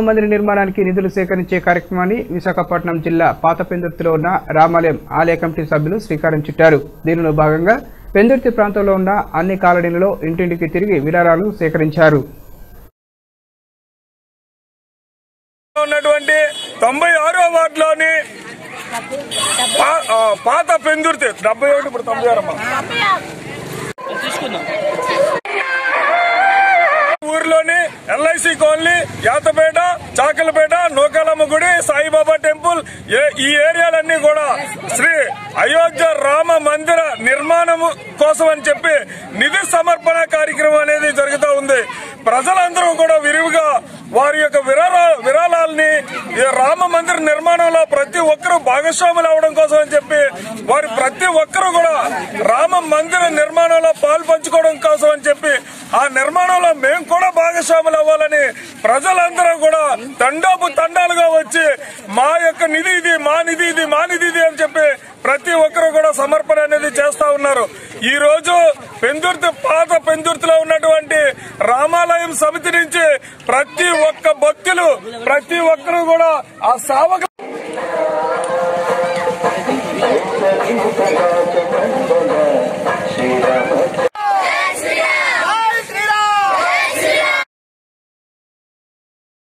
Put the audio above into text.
మందిర నిర్మాణానికి నిధులు సేకరించే కార్యక్రమాన్ని విశాఖపట్నం జిల్లా పాత పెందుర్తిలో ఉన్న రామాలయం ఆలయ కమిటీ సభ్యులు శ్రీకారం చుట్టారు దీనిలో భాగంగా పెందుర్తి ప్రాంతంలో ఉన్న అన్ని కాలనీలలో ఇంటింటికి తిరిగి విరాళాలు సేకరించారు ఉన్నటువంటి తొంభై ఆరో వార్డులోని పా- ఆ, పాత పెందుర్తి డెబ్బై ఒకటి ఇప్పుడు తొంభై ఆరమ్మా ఊర్లోని ఎల్ఐసి కాలనీ యాతపేట చాకలపేట నూకాలమ్మ గుడి సాయిబాబా టెంపుల్ ఏ- ఈ ఏరియాలన్నీ కూడా శ్రీ అయోధ్య రామ మందిర నిర్మాణము కోసం అని చెప్పి నిధి సమర్పణ కార్యక్రమం అనేది జరుగుతూ ఉంది ప్రజలందరూ కూడా విరివిగా వారి యొక్క విరాళ విరాళాలని ఈ రామ మందిర నిర్మాణంలో ప్రతి ఒక్కరూ భాగస్వాములు అవడం కోసం అని చెప్పి వారి ప్రతి ఒక్కరూ కూడా రామ మందిర నిర్మాణంలో పాలు పంచుకోవడం కోసం అని చెప్పి ఆ నిర్మాణంలో మేము కూడా భాగస్వాములు అవ్వాలని ప్రజలందరూ కూడా తండోపు తండాలుగా వచ్చి మా యొక్క నిధి ఇది మా నిధి ఇది మా నిధి ఇది అని చెప్పి ప్రతి ఒక్కరు కూడా సమర్పణ అనేది చేస్తా ఉన్నారు ఈ రోజు పెందుర్తి పాత పెందుర్తిలో ఉన్నటువంటి రామాలయం సమితి నుంచి ప్రతి ఒక్క భక్తులు ప్రతి ఒక్కరు కూడా ఆ సావక